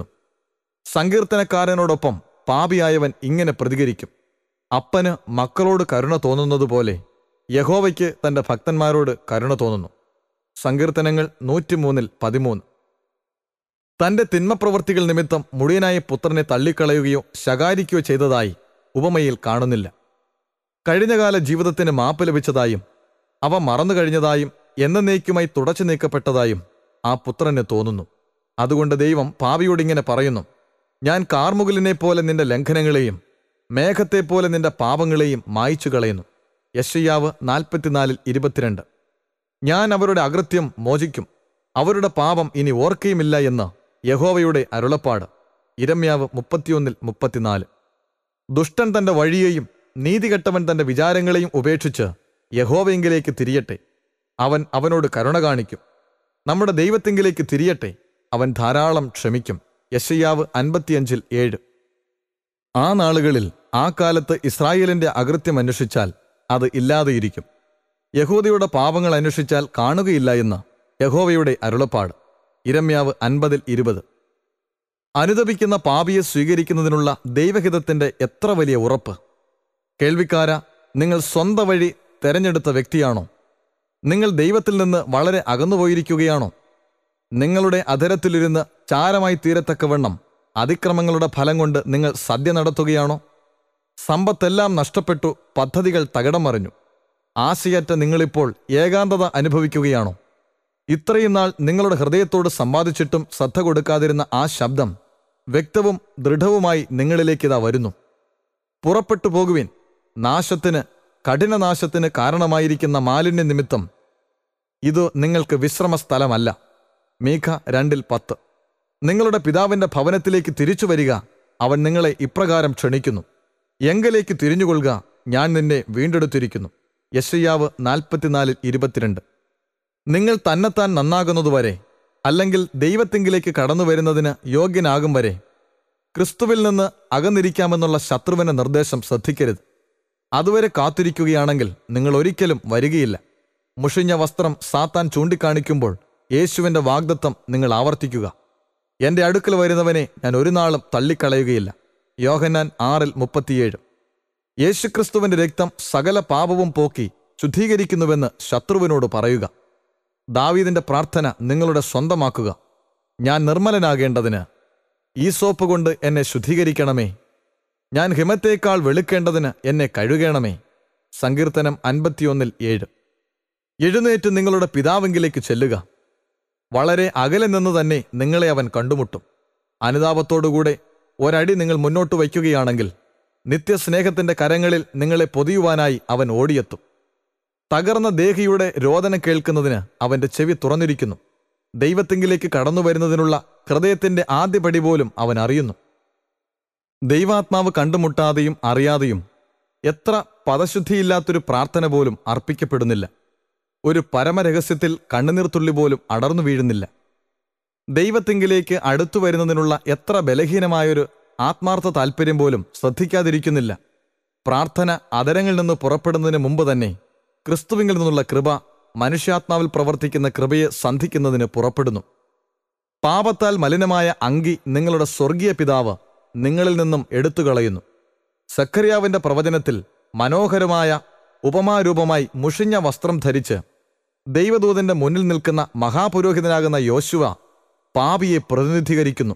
S1: സങ്കീർത്തനക്കാരനോടൊപ്പം പാപിയായവൻ ഇങ്ങനെ പ്രതികരിക്കും അപ്പന് മക്കളോട് കരുണ തോന്നുന്നതുപോലെ യഹോവയ്ക്ക് തന്റെ ഭക്തന്മാരോട് കരുണ തോന്നുന്നു സങ്കീർത്തനങ്ങൾ നൂറ്റിമൂന്നിൽ പതിമൂന്ന് തന്റെ തിന്മപ്രവൃത്തികൾ നിമിത്തം മുടിയനായ പുത്രനെ തള്ളിക്കളയുകയോ ശകാരിക്കുകയോ ചെയ്തതായി ഉപമയിൽ കാണുന്നില്ല കഴിഞ്ഞകാല ജീവിതത്തിന് മാപ്പ് ലഭിച്ചതായും അവ മറന്നു കഴിഞ്ഞതായും എന്നേക്കുമായി തുടച്ചു നീക്കപ്പെട്ടതായും ആ പുത്രന് തോന്നുന്നു അതുകൊണ്ട് ദൈവം പാവിയോടിങ്ങനെ പറയുന്നു ഞാൻ കാർമുകിലിനെ പോലെ നിന്റെ ലംഘനങ്ങളെയും മേഘത്തെപ്പോലെ നിന്റെ പാപങ്ങളെയും മായ്ച്ചു കളയുന്നു യശയ്യാവ് നാൽപ്പത്തിനാലിൽ ഇരുപത്തിരണ്ട് ഞാൻ അവരുടെ അകൃത്യം മോചിക്കും അവരുടെ പാപം ഇനി ഓർക്കുകയുമില്ല എന്ന് യഹോവയുടെ അരുളപ്പാട് ഇരമ്യാവ് മുപ്പത്തിയൊന്നിൽ മുപ്പത്തിനാല് ദുഷ്ടൻ തന്റെ വഴിയെയും നീതികെട്ടവൻ തന്റെ വിചാരങ്ങളെയും ഉപേക്ഷിച്ച് യഹോവയെങ്കിലേക്ക് തിരിയട്ടെ അവൻ അവനോട് കരുണ കാണിക്കും നമ്മുടെ ദൈവത്തെങ്കിലേക്ക് തിരിയട്ടെ അവൻ ധാരാളം ക്ഷമിക്കും യശയ്യാവ് അൻപത്തിയഞ്ചിൽ ഏഴ് ആ നാളുകളിൽ ആ കാലത്ത് ഇസ്രായേലിന്റെ അകൃത്യം അന്വേഷിച്ചാൽ അത് ഇല്ലാതെയിരിക്കും യഹൂദയുടെ പാപങ്ങൾ അന്വേഷിച്ചാൽ കാണുകയില്ല എന്ന് യഹോവയുടെ അരുളപ്പാട് ഇരമ്യാവ് അൻപതിൽ ഇരുപത് അനുദപിക്കുന്ന പാപിയെ സ്വീകരിക്കുന്നതിനുള്ള ദൈവഹിതത്തിന്റെ എത്ര വലിയ ഉറപ്പ് കേൾവിക്കാര നിങ്ങൾ സ്വന്ത വഴി തെരഞ്ഞെടുത്ത വ്യക്തിയാണോ നിങ്ങൾ ദൈവത്തിൽ നിന്ന് വളരെ അകന്നുപോയിരിക്കുകയാണോ നിങ്ങളുടെ അധരത്തിലിരുന്ന് ചാരമായി തീരത്തക്കവണ്ണം അതിക്രമങ്ങളുടെ ഫലം കൊണ്ട് നിങ്ങൾ സദ്യ നടത്തുകയാണോ സമ്പത്തെല്ലാം നഷ്ടപ്പെട്ടു പദ്ധതികൾ തകിടം മറിഞ്ഞു ആശയറ്റ നിങ്ങളിപ്പോൾ ഏകാന്തത അനുഭവിക്കുകയാണോ ഇത്രയും നാൾ നിങ്ങളുടെ ഹൃദയത്തോട് സമ്പാദിച്ചിട്ടും ശ്രദ്ധ കൊടുക്കാതിരുന്ന ആ ശബ്ദം വ്യക്തവും ദൃഢവുമായി നിങ്ങളിലേക്കിതാ വരുന്നു പുറപ്പെട്ടു പോകുവിൻ നാശത്തിന് കഠിനനാശത്തിന് കാരണമായിരിക്കുന്ന മാലിന്യ നിമിത്തം ഇത് നിങ്ങൾക്ക് വിശ്രമ സ്ഥലമല്ല മീഖ രണ്ടിൽ പത്ത് നിങ്ങളുടെ പിതാവിന്റെ ഭവനത്തിലേക്ക് തിരിച്ചു വരിക അവൻ നിങ്ങളെ ഇപ്രകാരം ക്ഷണിക്കുന്നു എങ്കലേക്ക് തിരിഞ്ഞുകൊള്ളുക ഞാൻ നിന്നെ വീണ്ടെടുത്തിരിക്കുന്നു യശയ്യാവ് നാൽപ്പത്തിനാലിൽ ഇരുപത്തിരണ്ട് നിങ്ങൾ തന്നെത്താൻ നന്നാകുന്നതുവരെ അല്ലെങ്കിൽ ദൈവത്തെങ്കിലേക്ക് കടന്നു വരുന്നതിന് യോഗ്യനാകും വരെ ക്രിസ്തുവിൽ നിന്ന് അകന്നിരിക്കാമെന്നുള്ള ശത്രുവിന്റെ നിർദ്ദേശം ശ്രദ്ധിക്കരുത് അതുവരെ കാത്തിരിക്കുകയാണെങ്കിൽ നിങ്ങൾ ഒരിക്കലും വരികയില്ല മുഷിഞ്ഞ വസ്ത്രം സാത്താൻ ചൂണ്ടിക്കാണിക്കുമ്പോൾ യേശുവിന്റെ വാഗ്ദത്തം നിങ്ങൾ ആവർത്തിക്കുക എന്റെ അടുക്കൽ വരുന്നവനെ ഞാൻ ഒരു നാളും തള്ളിക്കളയുകയില്ല യോഹന്നാൻ ആറിൽ മുപ്പത്തിയേഴ് യേശുക്രിസ്തുവിന്റെ രക്തം സകല പാപവും പോക്കി ശുദ്ധീകരിക്കുന്നുവെന്ന് ശത്രുവിനോട് പറയുക ദാവീദിന്റെ പ്രാർത്ഥന നിങ്ങളുടെ സ്വന്തമാക്കുക ഞാൻ നിർമ്മലനാകേണ്ടതിന് ഈ സോപ്പ് കൊണ്ട് എന്നെ ശുദ്ധീകരിക്കണമേ ഞാൻ ഹിമത്തേക്കാൾ വെളുക്കേണ്ടതിന് എന്നെ കഴുകണമേ സങ്കീർത്തനം അൻപത്തിയൊന്നിൽ ഏഴ് എഴുന്നേറ്റ് നിങ്ങളുടെ പിതാവെങ്കിലേക്ക് ചെല്ലുക വളരെ അകലെ നിന്ന് തന്നെ നിങ്ങളെ അവൻ കണ്ടുമുട്ടും അനുതാപത്തോടുകൂടെ ഒരടി നിങ്ങൾ മുന്നോട്ട് വയ്ക്കുകയാണെങ്കിൽ നിത്യസ്നേഹത്തിന്റെ കരങ്ങളിൽ നിങ്ങളെ പൊതിയുവാനായി അവൻ ഓടിയെത്തും തകർന്ന ദേഹിയുടെ രോദനം കേൾക്കുന്നതിന് അവന്റെ ചെവി തുറന്നിരിക്കുന്നു ദൈവത്തെങ്കിലേക്ക് കടന്നു വരുന്നതിനുള്ള ഹൃദയത്തിന്റെ ആദ്യപടി പോലും അവൻ അറിയുന്നു ദൈവാത്മാവ് കണ്ടുമുട്ടാതെയും അറിയാതെയും എത്ര പദശുദ്ധിയില്ലാത്തൊരു പ്രാർത്ഥന പോലും അർപ്പിക്കപ്പെടുന്നില്ല ഒരു പരമരഹസ്യത്തിൽ കണ്ണുനീർത്തുള്ളി പോലും അടർന്നു വീഴുന്നില്ല ദൈവത്തിങ്കിലേക്ക് അടുത്തു വരുന്നതിനുള്ള എത്ര ബലഹീനമായൊരു ആത്മാർത്ഥ താല്പര്യം പോലും ശ്രദ്ധിക്കാതിരിക്കുന്നില്ല പ്രാർത്ഥന അതരങ്ങളിൽ നിന്ന് പുറപ്പെടുന്നതിന് മുമ്പ് തന്നെ ക്രിസ്തുവിങ്കിൽ നിന്നുള്ള കൃപ മനുഷ്യാത്മാവിൽ പ്രവർത്തിക്കുന്ന കൃപയെ സന്ധിക്കുന്നതിന് പുറപ്പെടുന്നു പാപത്താൽ മലിനമായ അങ്കി നിങ്ങളുടെ സ്വർഗീയ പിതാവ് നിങ്ങളിൽ നിന്നും എടുത്തു കളയുന്നു സക്കറിയാവിന്റെ പ്രവചനത്തിൽ മനോഹരമായ ഉപമാരൂപമായി മുഷിഞ്ഞ വസ്ത്രം ധരിച്ച് ദൈവദൂതന്റെ മുന്നിൽ നിൽക്കുന്ന മഹാപുരോഹിതനാകുന്ന യോശുവ പാപിയെ പ്രതിനിധീകരിക്കുന്നു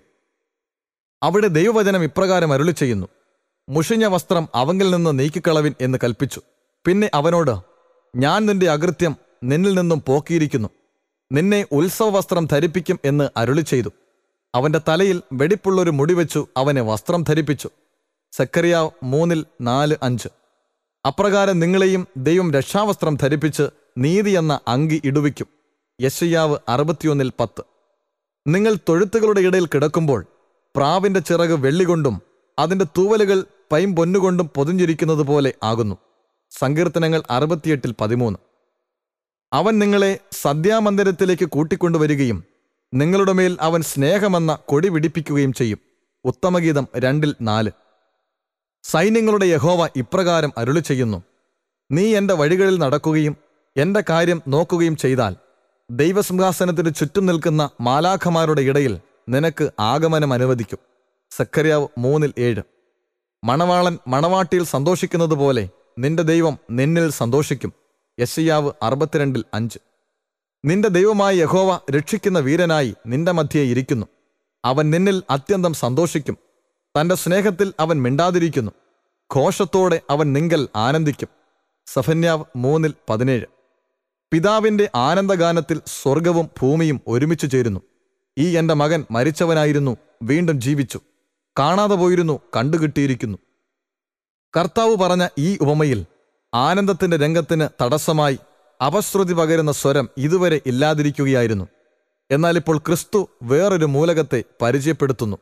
S1: അവിടെ ദൈവവചനം ഇപ്രകാരം അരുളി ചെയ്യുന്നു മുഷിഞ്ഞ വസ്ത്രം അവങ്കിൽ നിന്ന് നീക്കിക്കളവിൻ എന്ന് കൽപ്പിച്ചു പിന്നെ അവനോട് ഞാൻ നിന്റെ അകൃത്യം നിന്നിൽ നിന്നും പോക്കിയിരിക്കുന്നു നിന്നെ ഉത്സവവസ്ത്രം ധരിപ്പിക്കും എന്ന് അരുളി ചെയ്തു അവന്റെ തലയിൽ വെടിപ്പുള്ളൊരു മുടി വെച്ചു അവനെ വസ്ത്രം ധരിപ്പിച്ചു സക്കറിയാവ് മൂന്നിൽ നാല് അഞ്ച് അപ്രകാരം നിങ്ങളെയും ദൈവം രക്ഷാവസ്ത്രം ധരിപ്പിച്ച് നീതി എന്ന അങ്കി ഇടുവിക്കും യശയ്യാവ് അറുപത്തിയൊന്നിൽ പത്ത് നിങ്ങൾ തൊഴുത്തുകളുടെ ഇടയിൽ കിടക്കുമ്പോൾ പ്രാവിന്റെ ചിറക് വെള്ളികൊണ്ടും അതിന്റെ തൂവലുകൾ പൈം പൊന്നുകൊണ്ടും പൊതിഞ്ഞിരിക്കുന്നത് പോലെ ആകുന്നു സങ്കീർത്തനങ്ങൾ അറുപത്തിയെട്ടിൽ പതിമൂന്ന് അവൻ നിങ്ങളെ സദ്യാമന്ദിരത്തിലേക്ക് കൂട്ടിക്കൊണ്ടുവരികയും നിങ്ങളുടെ മേൽ അവൻ സ്നേഹമെന്ന കൊടി പിടിപ്പിക്കുകയും ചെയ്യും ഉത്തമഗീതം രണ്ടിൽ നാല് സൈന്യങ്ങളുടെ യഹോവ ഇപ്രകാരം അരുളി ചെയ്യുന്നു നീ എന്റെ വഴികളിൽ നടക്കുകയും എന്റെ കാര്യം നോക്കുകയും ചെയ്താൽ ദൈവസിംഹാസനത്തിന് ചുറ്റും നിൽക്കുന്ന മാലാഖമാരുടെ ഇടയിൽ നിനക്ക് ആഗമനം അനുവദിക്കും സക്കര്യാവ് മൂന്നിൽ ഏഴ് മണവാളൻ മണവാട്ടിയിൽ സന്തോഷിക്കുന്നത് പോലെ നിന്റെ ദൈവം നിന്നിൽ സന്തോഷിക്കും യശയ്യാവ് അറുപത്തിരണ്ടിൽ അഞ്ച് നിന്റെ ദൈവമായ യഹോവ രക്ഷിക്കുന്ന വീരനായി നിന്റെ മധ്യേ ഇരിക്കുന്നു അവൻ നിന്നിൽ അത്യന്തം സന്തോഷിക്കും തന്റെ സ്നേഹത്തിൽ അവൻ മിണ്ടാതിരിക്കുന്നു ഘോഷത്തോടെ അവൻ നിങ്കൽ ആനന്ദിക്കും സഫന്യാവ് മൂന്നിൽ പതിനേഴ് പിതാവിന്റെ ആനന്ദഗാനത്തിൽ സ്വർഗവും ഭൂമിയും ഒരുമിച്ച് ചേരുന്നു ഈ എന്റെ മകൻ മരിച്ചവനായിരുന്നു വീണ്ടും ജീവിച്ചു കാണാതെ പോയിരുന്നു കണ്ടുകിട്ടിയിരിക്കുന്നു കർത്താവ് പറഞ്ഞ ഈ ഉപമയിൽ ആനന്ദത്തിന്റെ രംഗത്തിന് തടസ്സമായി അപശ്രുതി പകരുന്ന സ്വരം ഇതുവരെ ഇല്ലാതിരിക്കുകയായിരുന്നു എന്നാൽ ഇപ്പോൾ ക്രിസ്തു വേറൊരു മൂലകത്തെ പരിചയപ്പെടുത്തുന്നു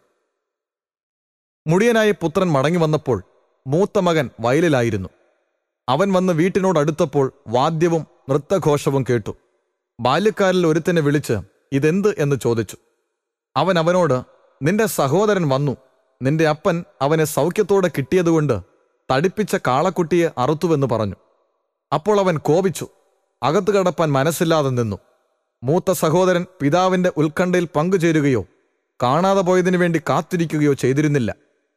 S1: മുടിയനായ പുത്രൻ മടങ്ങി വന്നപ്പോൾ മൂത്ത മകൻ വയലിലായിരുന്നു അവൻ വന്ന് വീട്ടിനോടടുത്തപ്പോൾ വാദ്യവും നൃത്തഘോഷവും കേട്ടു ബാല്യക്കാരിൽ ഒരുത്തനെ വിളിച്ച് ഇതെന്ത് എന്ന് ചോദിച്ചു അവൻ അവനോട് നിന്റെ സഹോദരൻ വന്നു നിന്റെ അപ്പൻ അവനെ സൗഖ്യത്തോടെ കിട്ടിയതുകൊണ്ട് തടിപ്പിച്ച കാളക്കുട്ടിയെ അറുത്തുവെന്ന് പറഞ്ഞു അപ്പോൾ അവൻ കോപിച്ചു അകത്തു കടപ്പാൻ മനസ്സില്ലാതെ നിന്നു മൂത്ത സഹോദരൻ പിതാവിന്റെ ഉത്കണ്ഠയിൽ പങ്കുചേരുകയോ കാണാതെ പോയതിനു വേണ്ടി കാത്തിരിക്കുകയോ ചെയ്തിരുന്നില്ല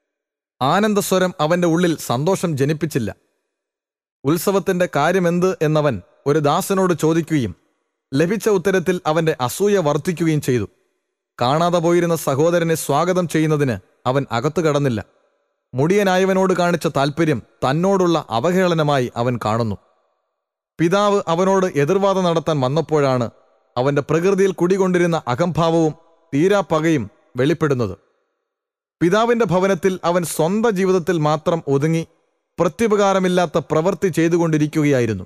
S1: ആനന്ദസ്വരം അവന്റെ ഉള്ളിൽ സന്തോഷം ജനിപ്പിച്ചില്ല ഉത്സവത്തിന്റെ കാര്യമെന്ത് എന്നവൻ ഒരു ദാസനോട് ചോദിക്കുകയും ലഭിച്ച ഉത്തരത്തിൽ അവന്റെ അസൂയ വർദ്ധിക്കുകയും ചെയ്തു കാണാതെ പോയിരുന്ന സഹോദരനെ സ്വാഗതം ചെയ്യുന്നതിന് അവൻ അകത്തു കടന്നില്ല മുടിയനായവനോട് കാണിച്ച താൽപ്പര്യം തന്നോടുള്ള അവഹേളനമായി അവൻ കാണുന്നു പിതാവ് അവനോട് എതിർവാദം നടത്താൻ വന്നപ്പോഴാണ് അവന്റെ പ്രകൃതിയിൽ കുടികൊണ്ടിരുന്ന അഹംഭാവവും തീരാപ്പകയും വെളിപ്പെടുന്നത് പിതാവിന്റെ ഭവനത്തിൽ അവൻ സ്വന്തം ജീവിതത്തിൽ മാത്രം ഒതുങ്ങി പ്രത്യുപകാരമില്ലാത്ത പ്രവൃത്തി ചെയ്തുകൊണ്ടിരിക്കുകയായിരുന്നു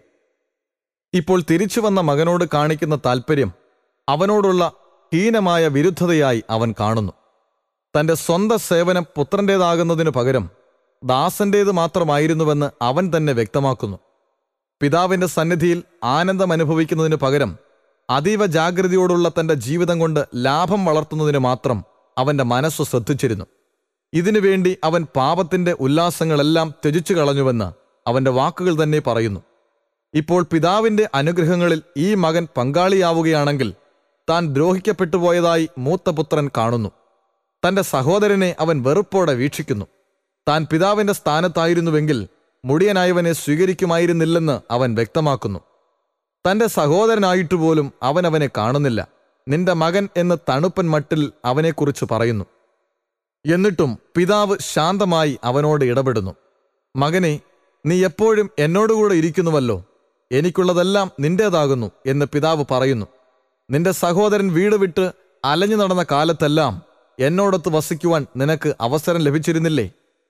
S1: ഇപ്പോൾ തിരിച്ചു വന്ന മകനോട് കാണിക്കുന്ന താൽപ്പര്യം അവനോടുള്ള ഹീനമായ വിരുദ്ധതയായി അവൻ കാണുന്നു തന്റെ സ്വന്തം സേവനം പുത്രന്റേതാകുന്നതിനു പകരം ദാസന്റേത് മാത്രമായിരുന്നുവെന്ന് അവൻ തന്നെ വ്യക്തമാക്കുന്നു പിതാവിന്റെ സന്നിധിയിൽ ആനന്ദം അനുഭവിക്കുന്നതിനു പകരം അതീവ ജാഗ്രതയോടുള്ള തന്റെ ജീവിതം കൊണ്ട് ലാഭം വളർത്തുന്നതിന് മാത്രം അവന്റെ മനസ്സ് ശ്രദ്ധിച്ചിരുന്നു ഇതിനുവേണ്ടി അവൻ പാപത്തിന്റെ ഉല്ലാസങ്ങളെല്ലാം ത്യജിച്ചു കളഞ്ഞുവെന്ന് അവന്റെ വാക്കുകൾ തന്നെ പറയുന്നു ഇപ്പോൾ പിതാവിന്റെ അനുഗ്രഹങ്ങളിൽ ഈ മകൻ പങ്കാളിയാവുകയാണെങ്കിൽ താൻ ദ്രോഹിക്കപ്പെട്ടു പോയതായി മൂത്തപുത്രൻ കാണുന്നു തന്റെ സഹോദരനെ അവൻ വെറുപ്പോടെ വീക്ഷിക്കുന്നു താൻ പിതാവിന്റെ സ്ഥാനത്തായിരുന്നുവെങ്കിൽ മുടിയനായവനെ സ്വീകരിക്കുമായിരുന്നില്ലെന്ന് അവൻ വ്യക്തമാക്കുന്നു തന്റെ സഹോദരനായിട്ടുപോലും അവൻ അവനെ കാണുന്നില്ല നിന്റെ മകൻ എന്ന് തണുപ്പൻ മട്ടിൽ അവനെക്കുറിച്ച് പറയുന്നു എന്നിട്ടും പിതാവ് ശാന്തമായി അവനോട് ഇടപെടുന്നു മകനെ നീ എപ്പോഴും എന്നോടുകൂടെ ഇരിക്കുന്നുവല്ലോ എനിക്കുള്ളതെല്ലാം നിന്റേതാകുന്നു എന്ന് പിതാവ് പറയുന്നു നിന്റെ സഹോദരൻ വീട് വിട്ട് അലഞ്ഞു നടന്ന കാലത്തെല്ലാം എന്നോടൊത്ത് വസിക്കുവാൻ നിനക്ക് അവസരം ലഭിച്ചിരുന്നില്ലേ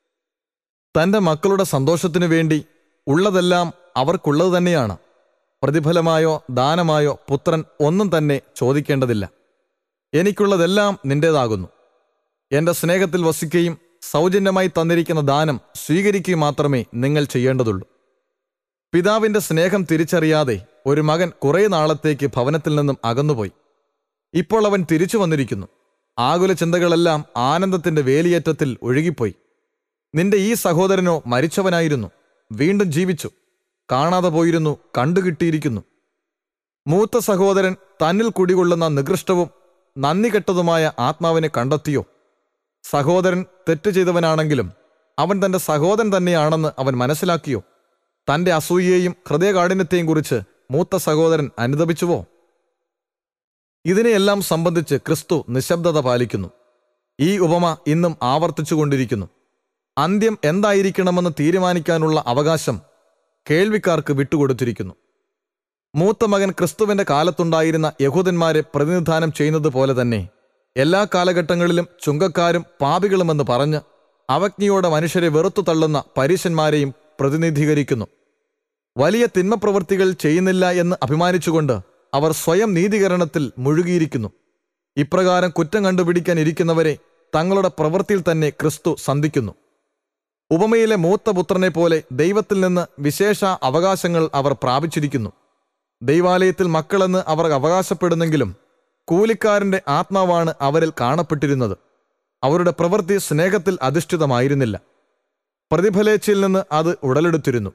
S1: തന്റെ മക്കളുടെ സന്തോഷത്തിനു വേണ്ടി ഉള്ളതെല്ലാം അവർക്കുള്ളത് തന്നെയാണ് പ്രതിഫലമായോ ദാനമായോ പുത്രൻ ഒന്നും തന്നെ ചോദിക്കേണ്ടതില്ല എനിക്കുള്ളതെല്ലാം നിന്റേതാകുന്നു എന്റെ സ്നേഹത്തിൽ വസിക്കുകയും സൗജന്യമായി തന്നിരിക്കുന്ന ദാനം സ്വീകരിക്കുകയും മാത്രമേ നിങ്ങൾ ചെയ്യേണ്ടതുള്ളൂ പിതാവിന്റെ സ്നേഹം തിരിച്ചറിയാതെ ഒരു മകൻ കുറേ നാളത്തേക്ക് ഭവനത്തിൽ നിന്നും അകന്നുപോയി ഇപ്പോൾ അവൻ തിരിച്ചു വന്നിരിക്കുന്നു ആകുല ചിന്തകളെല്ലാം ആനന്ദത്തിന്റെ വേലിയേറ്റത്തിൽ ഒഴുകിപ്പോയി നിന്റെ ഈ സഹോദരനോ മരിച്ചവനായിരുന്നു വീണ്ടും ജീവിച്ചു കാണാതെ പോയിരുന്നു കണ്ടുകിട്ടിയിരിക്കുന്നു മൂത്ത സഹോദരൻ തന്നിൽ കുടികൊള്ളുന്ന നികൃഷ്ടവും നന്ദി കെട്ടതുമായ ആത്മാവിനെ കണ്ടെത്തിയോ സഹോദരൻ തെറ്റ് ചെയ്തവനാണെങ്കിലും അവൻ തന്റെ സഹോദരൻ തന്നെയാണെന്ന് അവൻ മനസ്സിലാക്കിയോ തന്റെ അസൂയയെയും ഹൃദയകാഠിന്യത്തെയും കുറിച്ച് മൂത്ത സഹോദരൻ അനുദപിച്ചുവോ ഇതിനെയെല്ലാം സംബന്ധിച്ച് ക്രിസ്തു നിശബ്ദത പാലിക്കുന്നു ഈ ഉപമ ഇന്നും ആവർത്തിച്ചുകൊണ്ടിരിക്കുന്നു അന്ത്യം എന്തായിരിക്കണമെന്ന് തീരുമാനിക്കാനുള്ള അവകാശം കേൾവിക്കാർക്ക് വിട്ടുകൊടുത്തിരിക്കുന്നു മൂത്ത മകൻ ക്രിസ്തുവിന്റെ കാലത്തുണ്ടായിരുന്ന യഹൂദന്മാരെ പ്രതിനിധാനം ചെയ്യുന്നത് പോലെ തന്നെ എല്ലാ കാലഘട്ടങ്ങളിലും ചുങ്കക്കാരും പാപികളുമെന്ന് പറഞ്ഞ് അവജ്ഞയോടെ മനുഷ്യരെ വെറുത്തു തള്ളുന്ന പരീശന്മാരെയും പ്രതിനിധീകരിക്കുന്നു വലിയ തിന്മപ്രവൃത്തികൾ ചെയ്യുന്നില്ല എന്ന് അഭിമാനിച്ചുകൊണ്ട് അവർ സ്വയം നീതീകരണത്തിൽ മുഴുകിയിരിക്കുന്നു ഇപ്രകാരം കുറ്റം കണ്ടുപിടിക്കാൻ ഇരിക്കുന്നവരെ തങ്ങളുടെ പ്രവൃത്തിയിൽ തന്നെ ക്രിസ്തു സന്ധിക്കുന്നു ഉപമയിലെ മൂത്ത പുത്രനെ പോലെ ദൈവത്തിൽ നിന്ന് വിശേഷ അവകാശങ്ങൾ അവർ പ്രാപിച്ചിരിക്കുന്നു ദൈവാലയത്തിൽ മക്കളെന്ന് അവർ അവകാശപ്പെടുന്നെങ്കിലും കൂലിക്കാരന്റെ ആത്മാവാണ് അവരിൽ കാണപ്പെട്ടിരുന്നത് അവരുടെ പ്രവൃത്തി സ്നേഹത്തിൽ അധിഷ്ഠിതമായിരുന്നില്ല പ്രതിഫലേച്ഛയിൽ നിന്ന് അത് ഉടലെടുത്തിരുന്നു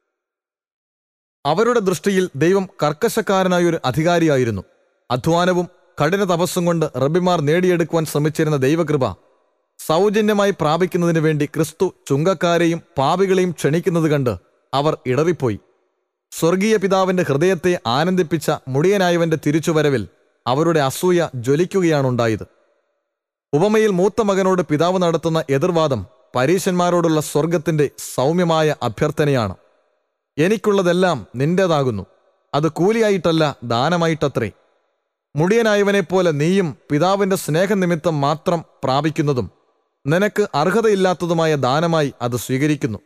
S1: അവരുടെ ദൃഷ്ടിയിൽ ദൈവം കർക്കശക്കാരനായ ഒരു അധികാരിയായിരുന്നു അധ്വാനവും കഠിന തപസ്സും കൊണ്ട് റബ്ബിമാർ നേടിയെടുക്കുവാൻ ശ്രമിച്ചിരുന്ന ദൈവകൃപ സൗജന്യമായി പ്രാപിക്കുന്നതിന് വേണ്ടി ക്രിസ്തു ചുങ്കക്കാരെയും പാപികളെയും ക്ഷണിക്കുന്നത് കണ്ട് അവർ ഇടറിപ്പോയി സ്വർഗീയ പിതാവിന്റെ ഹൃദയത്തെ ആനന്ദിപ്പിച്ച മുടിയനായവന്റെ തിരിച്ചുവരവിൽ അവരുടെ അസൂയ ജ്വലിക്കുകയാണുണ്ടായത് ഉപമയിൽ മൂത്ത മകനോട് പിതാവ് നടത്തുന്ന എതിർവാദം പരീശന്മാരോടുള്ള സ്വർഗത്തിന്റെ സൗമ്യമായ അഭ്യർത്ഥനയാണ് എനിക്കുള്ളതെല്ലാം നിന്റേതാകുന്നു അത് കൂലിയായിട്ടല്ല ദാനമായിട്ടത്രേ മുടിയനായവനെപ്പോലെ നീയും പിതാവിന്റെ സ്നേഹനിമിത്തം മാത്രം പ്രാപിക്കുന്നതും നിനക്ക് അർഹതയില്ലാത്തതുമായ ദാനമായി അത് സ്വീകരിക്കുന്നു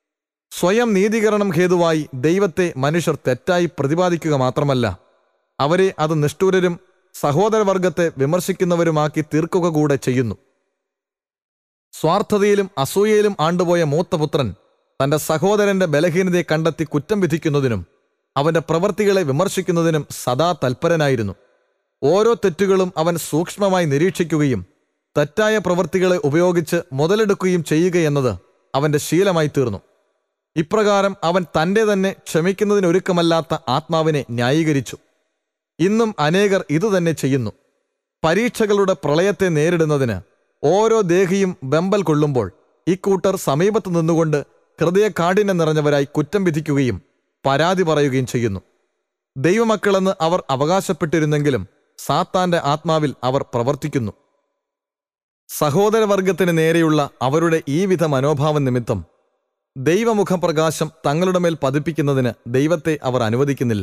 S1: സ്വയം നീതീകരണം ഹേതുവായി ദൈവത്തെ മനുഷ്യർ തെറ്റായി പ്രതിപാദിക്കുക മാത്രമല്ല അവരെ അത് നിഷ്ഠൂരരും സഹോദരവർഗത്തെ വിമർശിക്കുന്നവരുമാക്കി തീർക്കുക കൂടെ ചെയ്യുന്നു സ്വാർത്ഥതയിലും അസൂയയിലും ആണ്ടുപോയ മൂത്തപുത്രൻ തന്റെ സഹോദരന്റെ ബലഹീനതയെ കണ്ടെത്തി കുറ്റം വിധിക്കുന്നതിനും അവന്റെ പ്രവൃത്തികളെ വിമർശിക്കുന്നതിനും സദാ തൽപരനായിരുന്നു ഓരോ തെറ്റുകളും അവൻ സൂക്ഷ്മമായി നിരീക്ഷിക്കുകയും തെറ്റായ പ്രവൃത്തികളെ ഉപയോഗിച്ച് മുതലെടുക്കുകയും ചെയ്യുകയെന്നത് അവന്റെ ശീലമായി തീർന്നു ഇപ്രകാരം അവൻ തന്റെ തന്നെ ക്ഷമിക്കുന്നതിനൊരുക്കമല്ലാത്ത ആത്മാവിനെ ന്യായീകരിച്ചു ഇന്നും അനേകർ ഇതുതന്നെ ചെയ്യുന്നു പരീക്ഷകളുടെ പ്രളയത്തെ നേരിടുന്നതിന് ഓരോ ദേഹിയും വെമ്പൽ കൊള്ളുമ്പോൾ ഇക്കൂട്ടർ സമീപത്ത് നിന്നുകൊണ്ട് ഹൃദയകാഠിന്യം നിറഞ്ഞവരായി കുറ്റം വിധിക്കുകയും പരാതി പറയുകയും ചെയ്യുന്നു ദൈവമക്കളെന്ന് അവർ അവകാശപ്പെട്ടിരുന്നെങ്കിലും സാത്താന്റെ ആത്മാവിൽ അവർ പ്രവർത്തിക്കുന്നു സഹോദരവർഗത്തിന് നേരെയുള്ള അവരുടെ ഈ വിധ മനോഭാവം നിമിത്തം ദൈവമുഖപ്രകാശം തങ്ങളുടെ മേൽ പതിപ്പിക്കുന്നതിന് ദൈവത്തെ അവർ അനുവദിക്കുന്നില്ല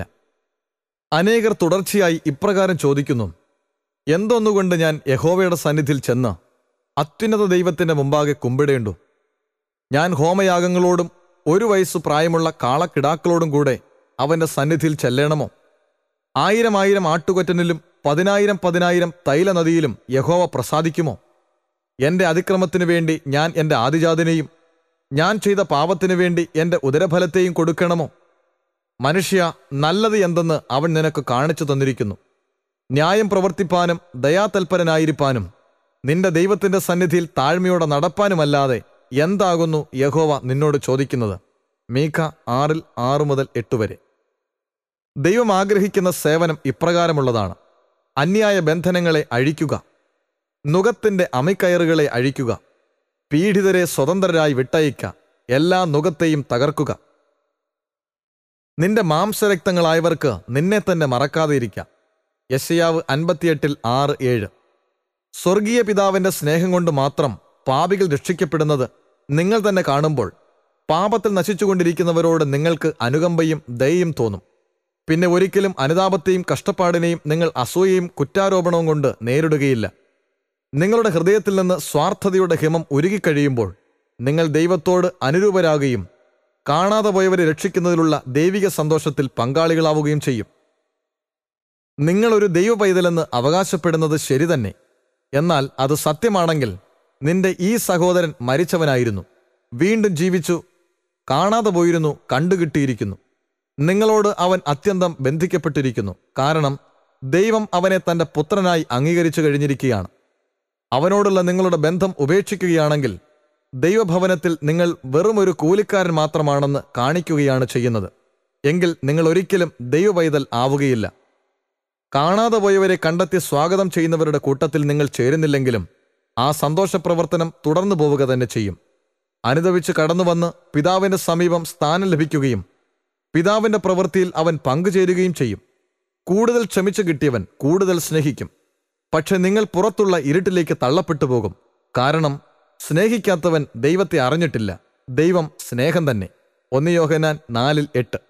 S1: അനേകർ തുടർച്ചയായി ഇപ്രകാരം ചോദിക്കുന്നു എന്തൊന്നുകൊണ്ട് ഞാൻ യഹോവയുടെ സന്നിധിയിൽ ചെന്ന് അത്യുന്നത ദൈവത്തിന്റെ മുമ്പാകെ കുമ്പിടേണ്ടു ഞാൻ ഹോമയാഗങ്ങളോടും ഒരു വയസ്സു പ്രായമുള്ള കാളക്കിടാക്കളോടും കൂടെ അവന്റെ സന്നിധിയിൽ ചെല്ലണമോ ആയിരം ആയിരം ആട്ടുകൊറ്റനിലും പതിനായിരം പതിനായിരം തൈലനദിയിലും യഹോവ പ്രസാദിക്കുമോ എന്റെ അതിക്രമത്തിനു വേണ്ടി ഞാൻ എന്റെ ആദിജാതിനെയും ഞാൻ ചെയ്ത പാപത്തിനു വേണ്ടി എന്റെ ഉദരഫലത്തെയും കൊടുക്കണമോ മനുഷ്യ നല്ലത് എന്തെന്ന് അവൻ നിനക്ക് കാണിച്ചു തന്നിരിക്കുന്നു ന്യായം പ്രവർത്തിപ്പാനും ദയാതൽപരനായിരിക്കാനും നിന്റെ ദൈവത്തിന്റെ സന്നിധിയിൽ താഴ്മയോടെ നടപ്പാനുമല്ലാതെ എന്താകുന്നു യഹോവ നിന്നോട് ചോദിക്കുന്നത് മീഖ ആറിൽ ആറ് മുതൽ എട്ട് വരെ ദൈവം ആഗ്രഹിക്കുന്ന സേവനം ഇപ്രകാരമുള്ളതാണ് അന്യായ ബന്ധനങ്ങളെ അഴിക്കുക നുകത്തിന്റെ അമിക്കയറുകളെ അഴിക്കുക പീഡിതരെ സ്വതന്ത്രരായി വിട്ടയക്ക എല്ലാ നുകത്തെയും തകർക്കുക നിന്റെ മാംസരക്തങ്ങളായവർക്ക് നിന്നെ തന്നെ മറക്കാതെ ഇരിക്കാം യശയാവ് അൻപത്തിയെട്ടിൽ ആറ് ഏഴ് സ്വർഗീയ പിതാവിന്റെ സ്നേഹം കൊണ്ട് മാത്രം പാപികൾ രക്ഷിക്കപ്പെടുന്നത് നിങ്ങൾ തന്നെ കാണുമ്പോൾ പാപത്തിൽ നശിച്ചുകൊണ്ടിരിക്കുന്നവരോട് നിങ്ങൾക്ക് അനുകമ്പയും ദയയും തോന്നും പിന്നെ ഒരിക്കലും അനുതാപത്തെയും കഷ്ടപ്പാടിനെയും നിങ്ങൾ അസൂയയും കുറ്റാരോപണവും കൊണ്ട് നേരിടുകയില്ല നിങ്ങളുടെ ഹൃദയത്തിൽ നിന്ന് സ്വാർത്ഥതയുടെ ഹിമം ഉരുകിക്കഴിയുമ്പോൾ നിങ്ങൾ ദൈവത്തോട് അനുരൂപരാകുകയും കാണാതെ പോയവരെ രക്ഷിക്കുന്നതിലുള്ള ദൈവിക സന്തോഷത്തിൽ പങ്കാളികളാവുകയും ചെയ്യും നിങ്ങളൊരു ദൈവ പൈതലെന്ന് അവകാശപ്പെടുന്നത് ശരി തന്നെ എന്നാൽ അത് സത്യമാണെങ്കിൽ നിന്റെ ഈ സഹോദരൻ മരിച്ചവനായിരുന്നു വീണ്ടും ജീവിച്ചു കാണാതെ പോയിരുന്നു കണ്ടുകിട്ടിയിരിക്കുന്നു നിങ്ങളോട് അവൻ അത്യന്തം ബന്ധിക്കപ്പെട്ടിരിക്കുന്നു കാരണം ദൈവം അവനെ തന്റെ പുത്രനായി അംഗീകരിച്ചു കഴിഞ്ഞിരിക്കുകയാണ് അവനോടുള്ള നിങ്ങളുടെ ബന്ധം ഉപേക്ഷിക്കുകയാണെങ്കിൽ ദൈവഭവനത്തിൽ നിങ്ങൾ വെറും ഒരു കൂലിക്കാരൻ മാത്രമാണെന്ന് കാണിക്കുകയാണ് ചെയ്യുന്നത് എങ്കിൽ നിങ്ങൾ ഒരിക്കലും ദൈവപൈതൽ ആവുകയില്ല കാണാതെ പോയവരെ കണ്ടെത്തി സ്വാഗതം ചെയ്യുന്നവരുടെ കൂട്ടത്തിൽ നിങ്ങൾ ചേരുന്നില്ലെങ്കിലും ആ സന്തോഷ പ്രവർത്തനം തുടർന്നു പോവുക തന്നെ ചെയ്യും അനുദവിച്ച് കടന്നുവന്ന് പിതാവിന്റെ സമീപം സ്ഥാനം ലഭിക്കുകയും പിതാവിന്റെ പ്രവൃത്തിയിൽ അവൻ പങ്കുചേരുകയും ചെയ്യും കൂടുതൽ ക്ഷമിച്ചു കിട്ടിയവൻ കൂടുതൽ സ്നേഹിക്കും പക്ഷെ നിങ്ങൾ പുറത്തുള്ള ഇരുട്ടിലേക്ക് തള്ളപ്പെട്ടു പോകും കാരണം സ്നേഹിക്കാത്തവൻ ദൈവത്തെ അറിഞ്ഞിട്ടില്ല ദൈവം സ്നേഹം തന്നെ ഒന്ന് യോഹനാൻ നാലിൽ എട്ട്